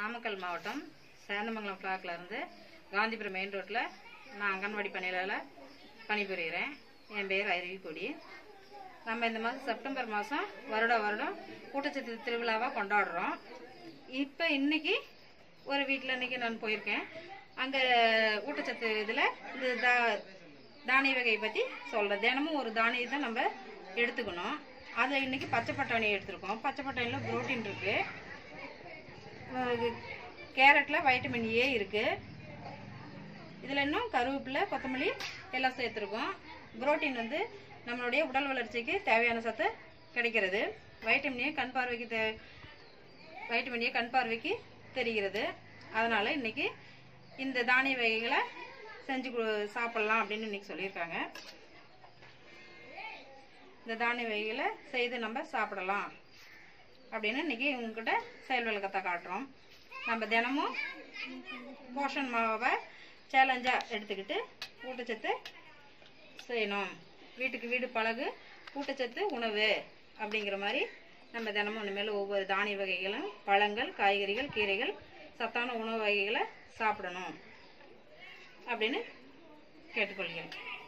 நாமக்கல் மாவட்டம் சேந்தமங்கலம் ஃப்ளாக்ல இருந்து காந்திபுரம் மெயின் ரோட்டில் நான் அங்கன்வாடி பணியாளர் பணிபுரிகிறேன் என் பேர் அருவிக்கொடி நம்ம இந்த மாதம் செப்டம்பர் மாதம் வருட வருடம் ஊட்டச்சத்து திருவிழாவாக கொண்டாடுறோம் இப்போ இன்னைக்கு ஒரு வீட்டில் இன்னைக்கு நான் போயிருக்கேன் அங்கே ஊட்டச்சத்து இதில் இந்த தா தானிய வகையை பற்றி சொல்கிறேன் தினமும் ஒரு தானியத்தை நம்ம எடுத்துக்கணும் அதை இன்னைக்கு பச்சை பட்டாணி எடுத்திருக்கோம் பச்சை பட்டாணியில் புரோட்டீன் இருக்குது கேரட்டில் வைட்டமின் ஏ இருக்குது இதில் இன்னும் கருவேப்பிலை கொத்தமல்லி எல்லாம் சேர்த்துருக்கோம் புரோட்டீன் வந்து நம்மளுடைய உடல் வளர்ச்சிக்கு தேவையான சத்து கிடைக்கிறது வைட்டமின் ஏ கண் பார்வைக்கு தே வைட்டமின் ஏ கண் பார்வைக்கு தெரிகிறது அதனால் இன்னைக்கு இந்த தானிய வகைகளை செஞ்சு கு- சாப்பிடலாம் அப்படின்னு இன்னைக்கு சொல்லியிருக்காங்க இந்த தானிய வகைகளை செய்து நம்ம சாப்பிடலாம் அப்படின்னு இன்னைக்கு உங்ககிட்ட செயல் விளக்கத்தை காட்டுறோம் நம்ம தினமும் போஷன் மாவை சேலஞ்சாக எடுத்துக்கிட்டு ஊட்டச்சத்து செய்யணும் வீட்டுக்கு வீடு பழகு ஊட்டச்சத்து உணவு அப்படிங்கிற மாதிரி நம்ம தினமும் இனிமேல் ஒவ்வொரு தானிய வகைகளும் பழங்கள் காய்கறிகள் கீரைகள் சத்தான உணவு வகைகளை சாப்பிடணும் அப்படின்னு கேட்டுக்கொள்கிறேன்